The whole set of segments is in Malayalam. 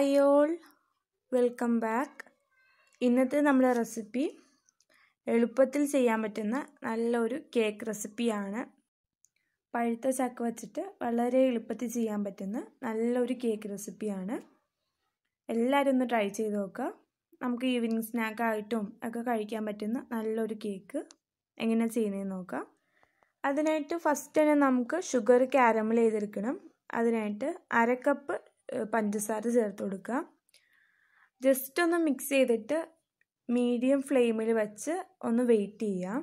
ഹായ് ഓൾ വെൽക്കം ബാക്ക് ഇന്നത്തെ നമ്മുടെ റെസിപ്പി എളുപ്പത്തിൽ ചെയ്യാൻ പറ്റുന്ന നല്ലൊരു കേക്ക് റെസിപ്പിയാണ് പഴുത്ത ചക്ക വച്ചിട്ട് വളരെ എളുപ്പത്തിൽ ചെയ്യാൻ പറ്റുന്ന നല്ലൊരു കേക്ക് റെസിപ്പിയാണ് എല്ലാവരും ഒന്ന് ട്രൈ ചെയ്ത് നോക്കുക നമുക്ക് ഈവനിങ് സ്നാക്കായിട്ടും ഒക്കെ കഴിക്കാൻ പറ്റുന്ന നല്ലൊരു കേക്ക് എങ്ങനെ ചെയ്യുന്നതെന്ന് നോക്കാം അതിനായിട്ട് ഫസ്റ്റ് തന്നെ നമുക്ക് ഷുഗർ ക്യാരമൽ ചെയ്തെടുക്കണം അതിനായിട്ട് അര കപ്പ് പഞ്ചസാര ചേർത്ത് കൊടുക്കുക ജസ്റ്റ് ഒന്ന് മിക്സ് ചെയ്തിട്ട് മീഡിയം ഫ്ലെയിമിൽ വെച്ച് ഒന്ന് വെയിറ്റ് ചെയ്യാം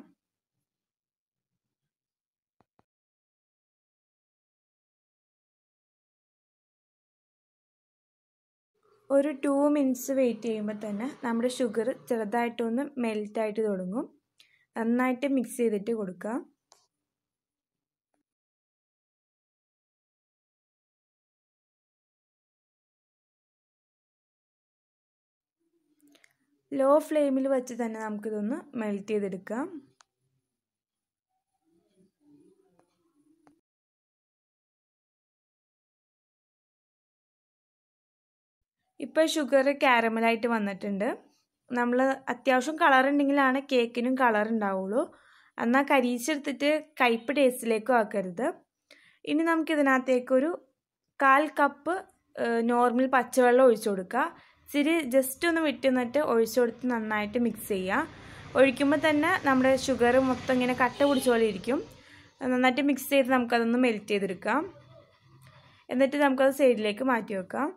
ഒരു ടു മിനിറ്റ്സ് വെയിറ്റ് ചെയ്യുമ്പോൾ തന്നെ നമ്മുടെ ഷുഗർ ചെറുതായിട്ടൊന്ന് മെൽറ്റായിട്ട് തുടങ്ങും നന്നായിട്ട് മിക്സ് ചെയ്തിട്ട് കൊടുക്കുക ലോ ഫ്ലെയിമിൽ വെച്ച് തന്നെ നമുക്കിതൊന്ന് മെൽറ്റ് ചെയ്തെടുക്കാം ഇപ്പോൾ ഷുഗർ ക്യാരമലായിട്ട് വന്നിട്ടുണ്ട് നമ്മൾ അത്യാവശ്യം കളർ ഉണ്ടെങ്കിലാണ് കേക്കിനും കളർ ഉണ്ടാവുള്ളൂ എന്നാൽ കരിയിച്ചെടുത്തിട്ട് കയ്പ് ടേസ്റ്റിലേക്കും ആക്കരുത് ഇനി നമുക്ക് ഇതിനകത്തേക്കൊരു കാൽ കപ്പ് നോർമൽ പച്ചവെള്ളം ഒഴിച്ചു കൊടുക്കുക ഇച്ചിരി ജസ്റ്റ് ഒന്ന് വിട്ടുന്നിട്ട് ഒഴിച്ചു കൊടുത്ത് നന്നായിട്ട് മിക്സ് ചെയ്യുക ഒഴിക്കുമ്പോൾ തന്നെ നമ്മുടെ ഷുഗർ മൊത്തം ഇങ്ങനെ കട്ട പിടിച്ച പോലെ ഇരിക്കും നന്നായിട്ട് മിക്സ് ചെയ്ത് നമുക്കതൊന്ന് മെൽറ്റ് ചെയ്തെടുക്കാം എന്നിട്ട് നമുക്കത് സൈഡിലേക്ക് മാറ്റി വെക്കാം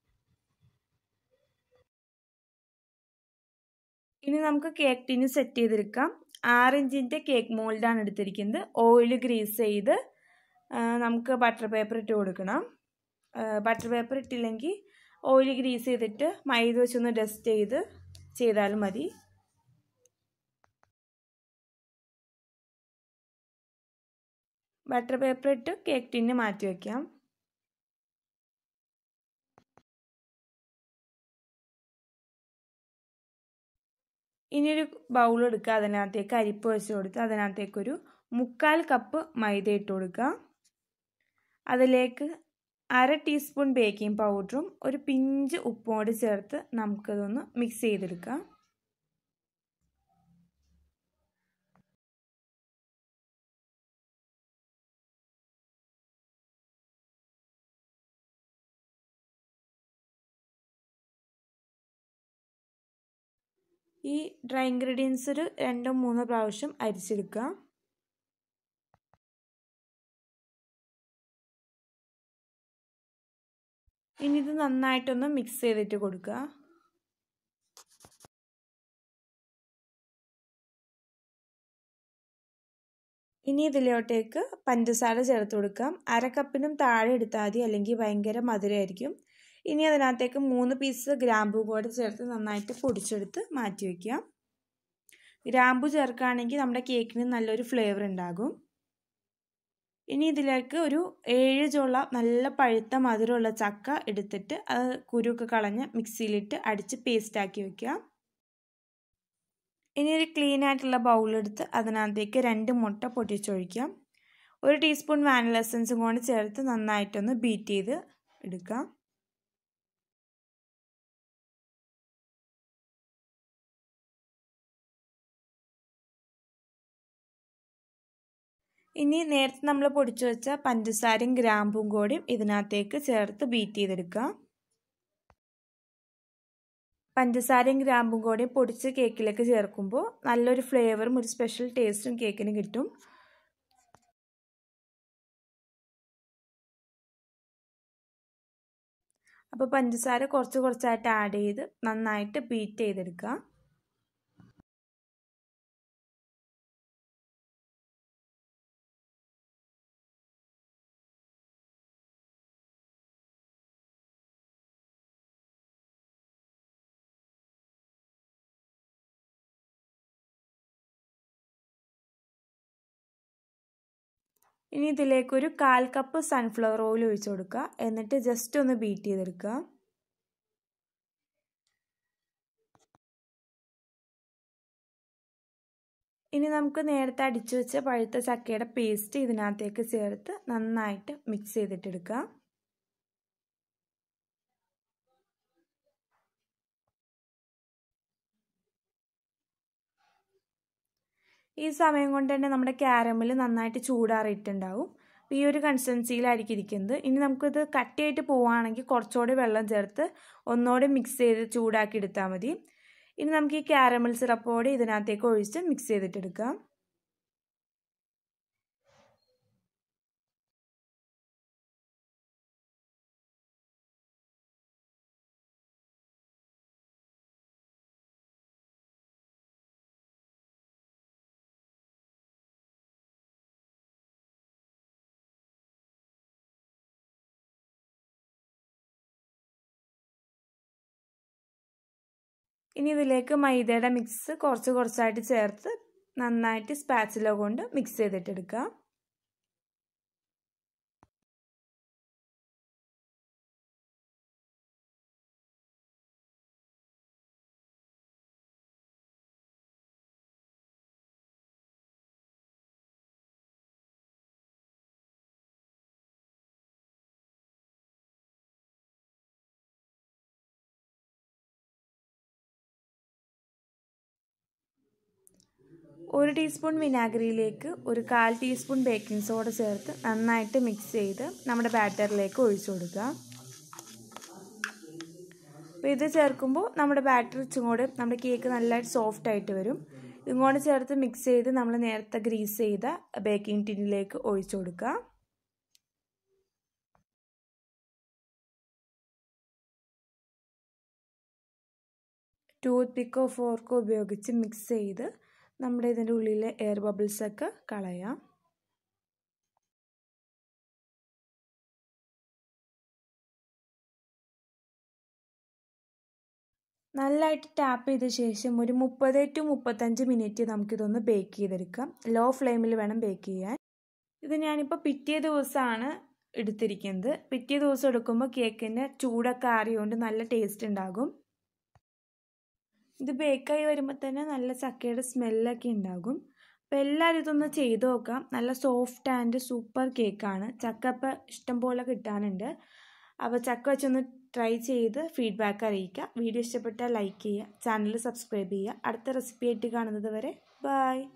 ഇനി നമുക്ക് കേക്ക് ടിന് സെറ്റ് ചെയ്തെടുക്കാം ആറ് ഇഞ്ചിൻ്റെ കേക്ക് മോൾഡാണ് എടുത്തിരിക്കുന്നത് ഓയിൽ ഗ്രീസ് ചെയ്ത് നമുക്ക് ബട്ടർ പേപ്പർ ഇട്ട് കൊടുക്കണം ബട്ടർ പേപ്പർ ഇട്ടില്ലെങ്കിൽ ഓയിൽ ഗ്രീസ് ചെയ്തിട്ട് മൈദ വെച്ചൊന്ന് ഡസ്റ്റ് ചെയ്ത് ചെയ്താലും മതി ബട്ടർ പേപ്പർ ഇട്ട് കേക്ക് ടിന്ന് മാറ്റി വയ്ക്കാം ഇനിയൊരു ബൗൾ എടുക്കുക അതിനകത്തേക്ക് അരിപ്പ് വെച്ച് കൊടുത്ത് അതിനകത്തേക്കൊരു മുക്കാൽ കപ്പ് മൈദ ഇട്ട് കൊടുക്കുക അതിലേക്ക് അര ടീസ്പൂൺ ബേക്കിംഗ് പൗഡറും ഒരു പിഞ്ച് ഉപ്പും കൂടി ചേർത്ത് നമുക്കതൊന്ന് മിക്സ് ചെയ്തെടുക്കാം ഈ ഡ്രൈ ഇൻഗ്രീഡിയൻസ് ഒരു രണ്ടോ മൂന്നോ പ്രാവശ്യം അരിച്ചെടുക്കുക ഇനി ഇത് നന്നായിട്ടൊന്ന് മിക്സ് ചെയ്തിട്ട് കൊടുക്കുക ഇനി ഇതിലോട്ടേക്ക് പഞ്ചസാര ചേർത്ത് കൊടുക്കാം അര കപ്പിനും താഴെ എടുത്താൽ മതി അല്ലെങ്കിൽ ഭയങ്കര മധുരമായിരിക്കും ഇനി അതിനകത്തേക്ക് മൂന്ന് പീസ് ഗ്രാമ്പൂ കൂടെ ചേർത്ത് നന്നായിട്ട് പൊടിച്ചെടുത്ത് മാറ്റി വയ്ക്കുക ഗ്രാമ്പു ചേർക്കുകയാണെങ്കിൽ നമ്മുടെ കേക്കിന് നല്ലൊരു ഫ്ലേവർ ഉണ്ടാകും ഇനി ഇതിലേക്ക് ഒരു ഏഴ് ചോള നല്ല പഴുത്ത മധുരമുള്ള ചക്ക എടുത്തിട്ട് അത് കുരുക്കെ കളഞ്ഞ് മിക്സിയിലിട്ട് അടിച്ച് പേസ്റ്റാക്കി വെക്കുക ഇനി ഒരു ക്ലീൻ ആയിട്ടുള്ള ബൗളെടുത്ത് അതിനകത്തേക്ക് രണ്ട് മുട്ട പൊട്ടിച്ചൊഴിക്കാം ഒരു ടീസ്പൂൺ വാനില എസൻസും കൂടി ചേർത്ത് നന്നായിട്ടൊന്ന് ബീറ്റ് ചെയ്ത് എടുക്കാം ഇനി നേരത്തെ നമ്മൾ പൊടിച്ചു വെച്ച പഞ്ചസാരയും ഗ്രാമ്പും കൂടിയും ഇതിനകത്തേക്ക് ചേർത്ത് ബീറ്റ് ചെയ്തെടുക്കുക പഞ്ചസാരയും ഗ്രാമ്പും കൂടി പൊടിച്ച് കേക്കിലേക്ക് ചേർക്കുമ്പോൾ നല്ലൊരു ഫ്ലേവറും ഒരു സ്പെഷ്യൽ ടേസ്റ്റും കേക്കിന് കിട്ടും അപ്പോൾ പഞ്ചസാര കുറച്ച് കുറച്ചായിട്ട് ആഡ് ചെയ്ത് നന്നായിട്ട് ബീറ്റ് ചെയ്തെടുക്കുക ഇനി ഇതിലേക്കൊരു കാൽ കപ്പ് സൺഫ്ലവർ ഓയിൽ ഒഴിച്ചു കൊടുക്കുക എന്നിട്ട് ജസ്റ്റ് ഒന്ന് ബീറ്റ് ചെയ്തെടുക്കുക ഇനി നമുക്ക് നേരത്തെ അടിച്ചു വെച്ച പഴുത്ത ചക്കയുടെ പേസ്റ്റ് ഇതിനകത്തേക്ക് ചേർത്ത് നന്നായിട്ട് മിക്സ് ചെയ്തിട്ടെടുക്കുക ഈ സമയം കൊണ്ട് തന്നെ നമ്മുടെ ക്യാരമൽ നന്നായിട്ട് ചൂടാറിയിട്ടുണ്ടാവും ഈ ഒരു കൺസിസ്റ്റൻസിയിലായിരിക്കും ഇരിക്കുന്നത് ഇനി നമുക്കിത് കട്ടിയായിട്ട് പോവുകയാണെങ്കിൽ കുറച്ചുകൂടി വെള്ളം ചേർത്ത് ഒന്നുകൂടി മിക്സ് ചെയ്ത് ചൂടാക്കി എടുത്താൽ മതി ഇനി നമുക്ക് ഈ ക്യാരമൽ സിറപ്പോടെ ഇതിനകത്തേക്ക് ഒഴിച്ച് മിക്സ് ചെയ്തിട്ടെടുക്കാം ഇനി ഇതിലേക്ക് മൈദയുടെ മിക്സ് കുറച്ച് കുറച്ചായിട്ട് ചേർത്ത് നന്നായിട്ട് സ്പാച്ചില കൊണ്ട് മിക്സ് ചെയ്തിട്ടെടുക്കുക ഒരു ടീസ്പൂൺ വിനാഗിരിയിലേക്ക് ഒരു കാൽ ടീസ്പൂൺ ബേക്കിംഗ് സോഡ ചേർത്ത് നന്നായിട്ട് മിക്സ് ചെയ്ത് നമ്മുടെ ബാറ്ററിലേക്ക് ഒഴിച്ചു കൊടുക്കുക അപ്പോൾ ഇത് ചേർക്കുമ്പോൾ നമ്മുടെ ബാറ്റർ ഇച്ചും കൂടെ നമ്മുടെ കേക്ക് നല്ലതായിട്ട് സോഫ്റ്റ് ആയിട്ട് വരും ഇങ്ങോട്ട് ചേർത്ത് മിക്സ് ചെയ്ത് നമ്മൾ നേരത്തെ ഗ്രീസ് ചെയ്ത ബേക്കിംഗ് ടിന്നിലേക്ക് ഒഴിച്ചു കൊടുക്കുക ടൂത്ത് പിക്കോ ഫോർക്കോ ഉപയോഗിച്ച് മിക്സ് ചെയ്ത് നമ്മുടെ ഇതിൻ്റെ ഉള്ളിലെ എയർ ബബിൾസൊക്കെ കളയാം നല്ലതായിട്ട് ടാപ്പ് ചെയ്ത ശേഷം ഒരു മുപ്പത് ടു മുപ്പത്തഞ്ച് മിനിറ്റ് നമുക്കിതൊന്ന് ബേക്ക് ചെയ്തെടുക്കാം ലോ ഫ്ലെയിമിൽ വേണം ബേക്ക് ചെയ്യാൻ ഇത് ഞാനിപ്പോൾ പിറ്റേ ദിവസമാണ് എടുത്തിരിക്കുന്നത് പിറ്റേ ദിവസം എടുക്കുമ്പോൾ കേക്കിൻ്റെ ചൂടൊക്കെ ആറിയോണ്ട് നല്ല ടേസ്റ്റ് ഉണ്ടാകും ഇത് ബേക്കായി വരുമ്പോൾ തന്നെ നല്ല ചക്കയുടെ സ്മെല്ലൊക്കെ ഉണ്ടാകും അപ്പോൾ എല്ലാവരും ഇതൊന്ന് ചെയ്ത് നോക്കാം നല്ല സോഫ്റ്റ് ആൻഡ് സൂപ്പർ കേക്കാണ് ചക്ക ഇപ്പോൾ ഇഷ്ടം പോലെ കിട്ടാനുണ്ട് അപ്പോൾ ചക്ക വെച്ചൊന്ന് ട്രൈ ചെയ്ത് ഫീഡ്ബാക്ക് അറിയിക്കുക വീഡിയോ ഇഷ്ടപ്പെട്ടാൽ ലൈക്ക് ചെയ്യുക ചാനൽ സബ്സ്ക്രൈബ് ചെയ്യുക അടുത്ത റെസിപ്പി ആയിട്ട് കാണുന്നത് വരെ ബൈ